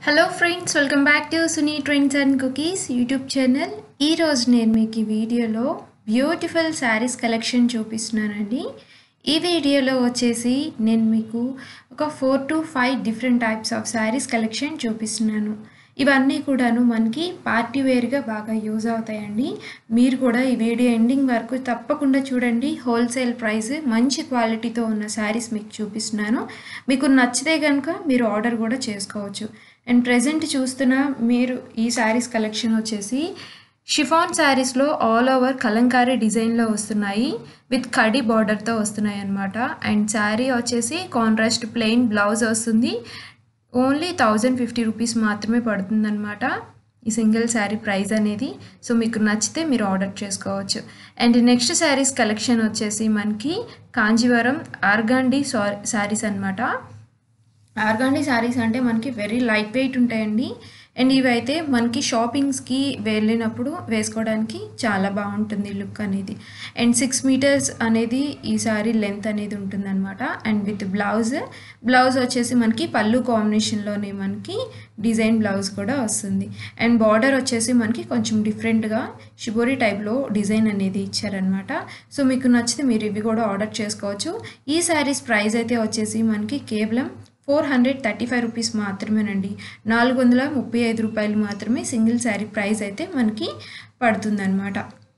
hello friends welcome back to Suni trends and cookies YouTube channel ఈరోజు నేను మీకు ఈ వీడియోలో బ్యూటిఫుల్ శారీస్ కలెక్షన్ చూపిస్తున్నానండి ఈ వీడియోలో వచ్చేసి నేను మీకు ఒక four to five different types of saris collection చూపిస్తున్నాను ఇవన్నీ కూడాను మనకి పార్టీ వేర్గా బాగా యూజ్ అవుతాయండి మీరు కూడా ఈ వీడియో ఎండింగ్ వరకు తప్పకుండా చూడండి హోల్సేల్ ప్రైస్ మంచి క్వాలిటీతో ఉన్న శారీస్ మీకు చూపిస్తున్నాను మీకు నచ్చితే కనుక మీరు ఆర్డర్ కూడా చేసుకోవచ్చు అండ్ ప్రజెంట్ చూస్తున్న మీరు ఈ శారీస్ కలెక్షన్ వచ్చేసి షిఫాన్ శారీస్లో ఆల్ ఓవర్ కలంకారీ డిజైన్లో వస్తున్నాయి విత్ కడి బార్డర్తో వస్తున్నాయి అన్నమాట అండ్ శారీ వచ్చేసి కాంట్రాస్ట్ ప్లెయిన్ బ్లౌజ్ వస్తుంది ఓన్లీ థౌజండ్ ఫిఫ్టీ రూపీస్ మాత్రమే పడుతుందన్నమాట ఈ సింగిల్ శారీ ప్రైస్ అనేది సో మీకు నచ్చితే మీరు ఆర్డర్ చేసుకోవచ్చు అండ్ నెక్స్ట్ శారీస్ కలెక్షన్ వచ్చేసి మనకి కాంజీవరం ఆర్గాండి శారీస్ అనమాట ఆర్గాండి శారీస్ అంటే మనకి వెరీ లైట్ వెయిట్ ఉంటాయండి అండ్ ఇవైతే మనకి షాపింగ్స్కి వెళ్ళినప్పుడు వేసుకోవడానికి చాలా బాగుంటుంది లుక్ అనేది అండ్ సిక్స్ మీటర్స్ అనేది ఈ సారీ లెంత్ అనేది ఉంటుందన్నమాట అండ్ విత్ బ్లౌజ్ బ్లౌజ్ వచ్చేసి మనకి పళ్ళు కాంబినేషన్లోనే మనకి డిజైన్ బ్లౌజ్ కూడా వస్తుంది అండ్ బార్డర్ వచ్చేసి మనకి కొంచెం డిఫరెంట్గా షిబోరి టైప్లో డిజైన్ అనేది ఇచ్చారనమాట సో మీకు నచ్చితే మీరు ఇవి కూడా ఆర్డర్ చేసుకోవచ్చు ఈ శారీస్ ప్రైస్ అయితే వచ్చేసి మనకి కేవలం four hundred thirty five rupees మాత్రమేనండి నాలుగు వందల ముప్పై ఐదు రూపాయలు మాత్రమే సింగిల్ శారీ ప్రైస్ అయితే మనకి పడుతుందన్నమాట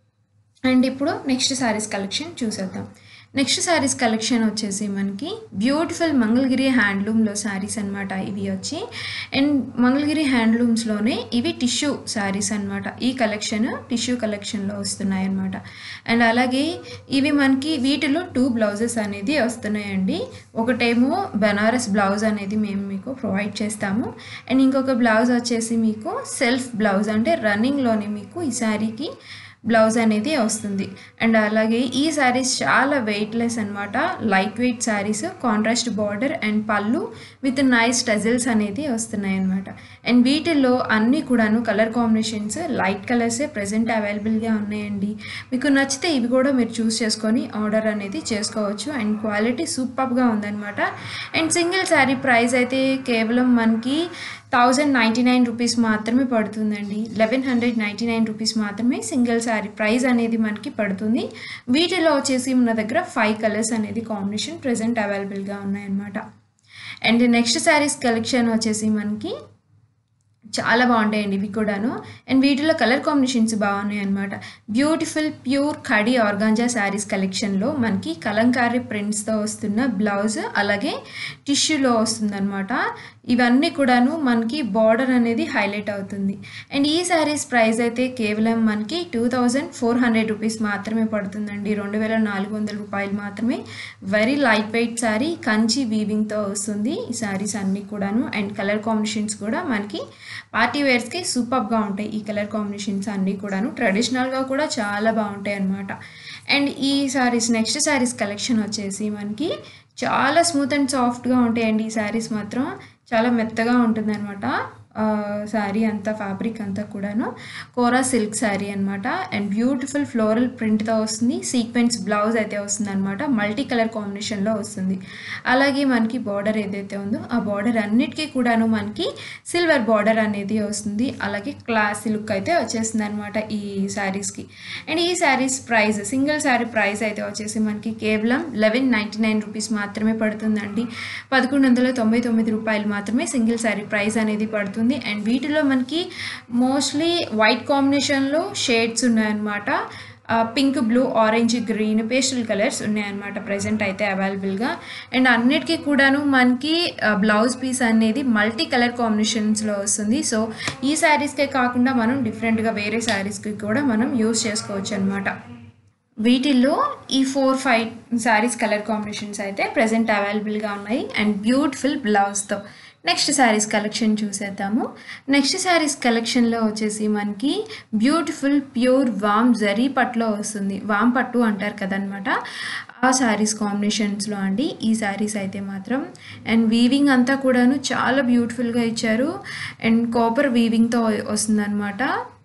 అండ్ ఇప్పుడు నెక్స్ట్ శారీస్ కలెక్షన్ చూసేద్దాం నెక్స్ట్ శారీస్ కలెక్షన్ వచ్చేసి మనకి బ్యూటిఫుల్ మంగళగిరి హ్యాండ్లూమ్లో శారీస్ అనమాట ఇవి వచ్చి అండ్ మంగళగిరి హ్యాండ్లూమ్స్లోనే ఇవి టిష్యూ శారీస్ అనమాట ఈ కలెక్షన్ టిష్యూ కలెక్షన్లో వస్తున్నాయి అనమాట అండ్ అలాగే ఇవి మనకి వీటిలో టూ బ్లౌజెస్ అనేది వస్తున్నాయండి ఒకటేమో బెనారస్ బ్లౌజ్ అనేది మేము మీకు ప్రొవైడ్ చేస్తాము అండ్ ఇంకొక బ్లౌజ్ వచ్చేసి మీకు సెల్ఫ్ బ్లౌజ్ అంటే రన్నింగ్లోనే మీకు ఈ శారీకి బ్లౌజ్ అనేది వస్తుంది అండ్ అలాగే ఈ శారీస్ చాలా వెయిట్లెస్ అనమాట light weight saris contrast border and పళ్ళు విత్ నైస్ టజల్స్ అనేది వస్తున్నాయి అనమాట అండ్ వీటిల్లో అన్నీ కూడాను కలర్ కాంబినేషన్స్ లైట్ కలర్సే ప్రజెంట్ అవైలబుల్గా ఉన్నాయండి మీకు నచ్చితే ఇవి కూడా మీరు చూస్ చేసుకొని ఆర్డర్ అనేది చేసుకోవచ్చు అండ్ క్వాలిటీ సూపర్గా ఉందన్నమాట అండ్ సింగిల్ శారీ ప్రైస్ అయితే కేవలం మనకి థౌజండ్ నైంటీ నైన్ రూపీస్ మాత్రమే పడుతుందండి eleven hundred ninety nine rupees మాత్రమే సింగిల్ శారీ ప్రైస్ అనేది మనకి పడుతుంది వీటిలో వచ్చేసి మన దగ్గర ఫైవ్ కలర్స్ అనేది కాంబినేషన్ ప్రజెంట్ అవైలబుల్గా ఉన్నాయన్నమాట అండ్ నెక్స్ట్ శారీస్ కలెక్షన్ వచ్చేసి మనకి చాలా బాగుంటాయండి ఇవి కూడాను అండ్ వీటిలో కలర్ కాంబినేషన్స్ బాగున్నాయి అనమాట బ్యూటిఫుల్ ప్యూర్ కడి ఆర్గాంజా శారీస్ కలెక్షన్లో మనకి కలంకారీ ప్రింట్స్తో వస్తున్న బ్లౌజ్ అలాగే టిష్యూలో వస్తుందన్నమాట ఇవన్నీ కూడాను మనకి బార్డర్ అనేది హైలైట్ అవుతుంది అండ్ ఈ శారీస్ ప్రైస్ అయితే కేవలం మనకి two thousand four hundred rupees మాత్రమే పడుతుందండి రెండు వేల నాలుగు వందల రూపాయలు మాత్రమే very light weight sari Kanchi వీవింగ్తో వస్తుంది ఈ శారీస్ అన్నీ కూడాను అండ్ కలర్ కాంబినేషన్స్ కూడా మనకి పార్టీ వేర్స్కి సూపర్గా ఉంటాయి ఈ కలర్ కాంబినేషన్స్ అన్నీ కూడాను ట్రెడిషనల్గా కూడా చాలా బాగుంటాయి అన్నమాట అండ్ ఈ శారీస్ నెక్స్ట్ శారీస్ కలెక్షన్ వచ్చేసి మనకి చాలా స్మూత్ అండ్ సాఫ్ట్గా ఉంటాయండి ఈ శారీస్ మాత్రం చాలా మెత్తగా ఉంటుందన్నమాట శారీ అంతా ఫ్యాబ్రిక్ అంతా కూడాను కోరా సిల్క్ శారీ అనమాట అండ్ బ్యూటిఫుల్ ఫ్లోరల్ ప్రింట్తో వస్తుంది సీక్వెన్స్ బ్లౌజ్ అయితే వస్తుంది అనమాట మల్టీ కలర్ కాంబినేషన్లో వస్తుంది అలాగే మనకి బార్డర్ ఏదైతే ఉందో ఆ బార్డర్ అన్నిటికీ కూడాను మనకి సిల్వర్ బార్డర్ అనేది వస్తుంది అలాగే క్లాసీ లుక్ అయితే వచ్చేస్తుంది అనమాట ఈ శారీస్కి అండ్ ఈ saris price single sari price అయితే వచ్చేసి మనకి కేవలం లెవెన్ నైంటీ నైన్ రూపీస్ మాత్రమే పడుతుందండి పదకొండు వందల తొంభై తొమ్మిది రూపాయలు మాత్రమే సింగిల్ శారీ ప్రైస్ అనేది పడుతుంది ఉంటుంది అండ్ వీటిలో మనకి మోస్ట్లీ వైట్ కాంబినేషన్లో షేడ్స్ ఉన్నాయన్నమాట pink blue orange green pastel colours ఉన్నాయన్నమాట ప్రజెంట్ అయితే అవైలబుల్గా అండ్ అన్నిటికీ కూడాను మనకి బ్లౌజ్ పీస్ అనేది మల్టీ కలర్ కాంబినేషన్స్లో వస్తుంది సో ఈ శారీస్కే కాకుండా మనం డిఫరెంట్గా వేరే శారీస్కి కూడా మనం యూస్ చేసుకోవచ్చు అనమాట వీటిల్లో ఈ four five saris colour combinations అయితే ప్రజెంట్ అవైలబుల్గా ఉన్నాయి అండ్ బ్యూటిఫుల్ బ్లౌజ్తో నెక్స్ట్ శారీస్ కలెక్షన్ చూసేద్దాము నెక్స్ట్ శారీస్ కలెక్షన్లో వచ్చేసి మనకి బ్యూటిఫుల్ ప్యూర్ వామ్ జరీ పట్టులో వస్తుంది వామ్ పట్టు అంటారు కదనమాట ఆ శారీస్ కాంబినేషన్స్లో అండి ఈ శారీస్ అయితే మాత్రం అండ్ వీవింగ్ అంతా కూడాను చాలా బ్యూటిఫుల్గా ఇచ్చారు అండ్ కాపర్ వీవింగ్తో వస్తుందన్నమాట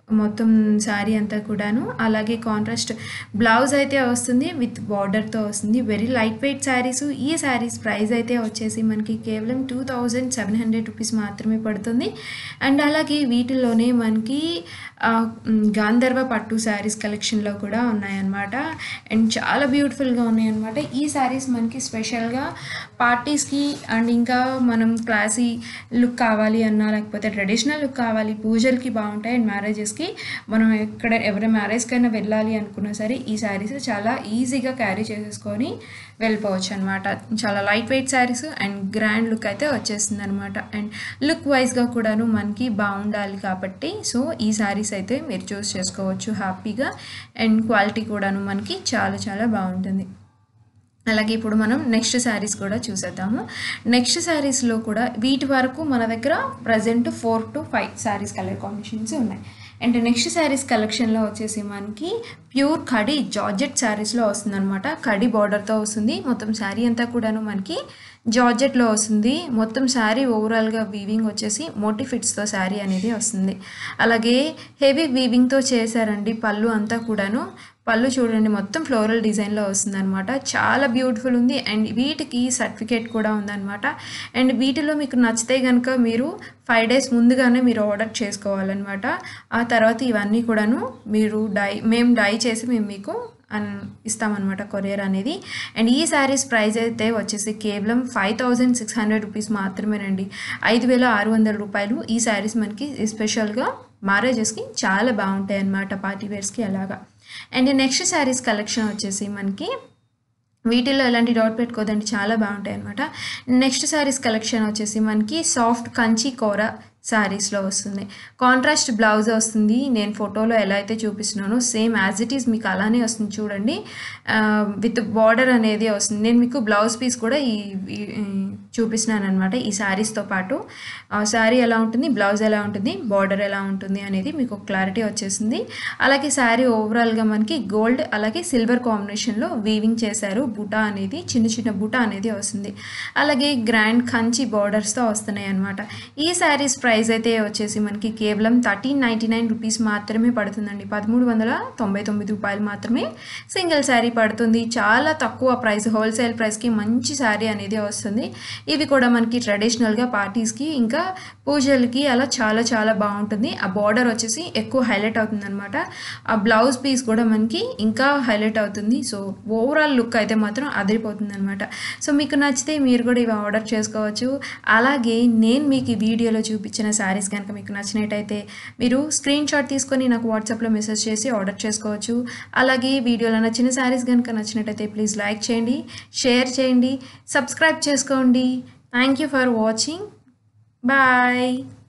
మొత్తం శారీ అంతా కూడాను అలాగే కాంట్రాస్ట్ బ్లౌజ్ అయితే వస్తుంది విత్ బార్డర్తో వస్తుంది వెరీ లైట్ వెయిట్ శారీస్ ఈ శారీస్ ప్రైస్ అయితే వచ్చేసి మనకి కేవలం two thousand seven hundred rupees మాత్రమే పడుతుంది అండ్ అలాగే వీటిల్లోనే మనకి ఆ, మ్, గాంధర్వ పట్టు శారీస్ కలెక్షన్లో కూడా ఉన్నాయన్నమాట అండ్ చాలా బ్యూటిఫుల్గా ఉన్నాయన్నమాట ఈ శారీస్ మనకి స్పెషల్గా పార్టీస్కి అండ్ ఇంకా మనం క్లాసీ లుక్ కావాలి అన్నా లేకపోతే ట్రెడిషనల్ లుక్ కావాలి పూజలకి బాగుంటాయి అండ్ మ్యారేజెస్కి మనం ఎక్కడ ఎవరి మ్యారేజ్కైనా వెళ్ళాలి అనుకున్నా సరే ఈ శారీస్ చాలా ఈజీగా క్యారీ చేసేసుకొని వెళ్ళిపోవచ్చు అనమాట చాలా light weight saris and grand look అయితే వచ్చేస్తుంది అనమాట అండ్ లుక్ వైజ్గా కూడాను మనకి బాగుండాలి కాబట్టి సో ఈ శారీస్ అయితే మీరు చూస్ చేసుకోవచ్చు హ్యాపీగా అండ్ క్వాలిటీ కూడాను మనకి చాలా చాలా బాగుంటుంది అలాగే ఇప్పుడు మనం నెక్స్ట్ శారీస్ కూడా చూసేద్దాము నెక్స్ట్ శారీస్లో కూడా వీటి వరకు మన దగ్గర present four to five saris colour combinations ఉన్నాయి అండ్ నెక్స్ట్ శారీస్ కలెక్షన్లో వచ్చేసి మనకి ప్యూర్ కడి జార్జెట్ శారీస్లో వస్తుంది అనమాట కడి బార్డర్తో వస్తుంది మొత్తం శారీ అంతా కూడాను మనకి జార్జెట్లో వస్తుంది మొత్తం శారీ ఓవరాల్గా వీవింగ్ వచ్చేసి మోటిఫిట్స్తో శారీ అనేది వస్తుంది అలాగే హెవీ వీవింగ్తో చేశారండి పళ్ళు అంతా కూడాను పళ్ళు చూడండి మొత్తం ఫ్లోరల్ డిజైన్లో వస్తుంది అనమాట చాలా బ్యూటిఫుల్ ఉంది అండ్ వీటికి సర్టిఫికేట్ కూడా ఉందన్నమాట అండ్ వీటిలో మీకు నచ్చితే కనుక మీరు ఫైవ్ డేస్ ముందుగానే మీరు ఆర్డర్ చేసుకోవాలన్నమాట ఆ తర్వాత ఇవన్నీ కూడాను మీరు డై మేము డై చేసి మేము మీకు అన్ ఇస్తామన్నమాట కొరియర్ అనేది అండ్ ఈ శారీస్ ప్రైస్ అయితే వచ్చేసి కేవలం five thousand six hundred rupees మాత్రమేనండి ఐదు వేల ఆరు వందల రూపాయలు ఈ శారీస్ మనకి స్పెషల్గా మ్యారేజెస్కి చాలా బాగుంటాయి అన్నమాట పార్టీ వేర్స్కి అలాగా అండ్ నెక్స్ట్ శారీస్ కలెక్షన్ వచ్చేసి మనకి వీటిల్లో ఎలాంటి డౌట్ పెట్టుకోదండి చాలా బాగుంటాయి అనమాట నెక్స్ట్ శారీస్ కలెక్షన్ వచ్చేసి మనకి సాఫ్ట్ కంచి కూర శారీస్లో వస్తుంది కాంట్రాస్ట్ బ్లౌజ్ వస్తుంది నేను ఫోటోలో ఎలా అయితే చూపిస్తున్నానో సేమ్ యాజ్ ఇట్ ఈస్ మీకు అలానే వస్తుంది చూడండి విత్ బార్డర్ అనేది వస్తుంది నేను మీకు బ్లౌజ్ పీస్ కూడా ఈ ఈ- ఈ చూపిస్తున్నాను అనమాట ఈ శారీస్తో పాటు శారీ ఎలా ఉంటుంది బ్లౌజ్ ఎలా ఉంటుంది బార్డర్ ఎలా ఉంటుంది అనేది మీకు ఒక క్లారిటీ వచ్చేసింది అలాగే శారీ ఓవరాల్గా మనకి గోల్డ్ అలాగే సిల్వర్ కాంబినేషన్లో వీవింగ్ చేశారు బుటా అనేది చిన్న చిన్న బుటా అనేది వస్తుంది అలాగే గ్రాండ్ కంచి బార్డర్స్తో వస్తున్నాయి అనమాట ఈ శారీస్ ప్రైస్ అయితే వచ్చేసి మనకి కేవలం థర్టీన్ నైంటీ నైన్ రూపీస్ మాత్రమే పడుతుందండి పదమూడు వందల తొంభై తొమ్మిది రూపాయలు మాత్రమే సింగిల్ శారీ పడుతుంది చాలా తక్కువ ప్రైస్ హోల్సేల్ ప్రైస్కి మంచి శారీ అనేది వస్తుంది ఇవి కూడా మనకి ట్రెడిషనల్గా పార్టీస్కి ఇంకా పూజలకి అలా చాలా చాలా బాగుంటుంది ఆ బార్డర్ వచ్చేసి ఎక్కువ హైలైట్ అవుతుంది అనమాట ఆ బ్లౌజ్ పీస్ కూడా మనకి ఇంకా హైలైట్ అవుతుంది సో ఓవరాల్ లుక్ అయితే మాత్రం అదిరిపోతుంది అనమాట సో మీకు నచ్చితే మీరు కూడా ఇవి ఆర్డర్ చేసుకోవచ్చు అలాగే నేను మీకు ఈ వీడియోలో చూపించిన శారీస్ కనుక మీకు నచ్చినట్టయితే మీరు స్క్రీన్ షాట్ తీసుకొని నాకు వాట్సాప్లో మెసేజ్ చేసి ఆర్డర్ చేసుకోవచ్చు అలాగే వీడియోలో నచ్చిన శారీస్ కనుక నచ్చినట్టయితే ప్లీజ్ లైక్ చేయండి షేర్ చేయండి సబ్స్క్రైబ్ చేసుకోండి thank you for watching bye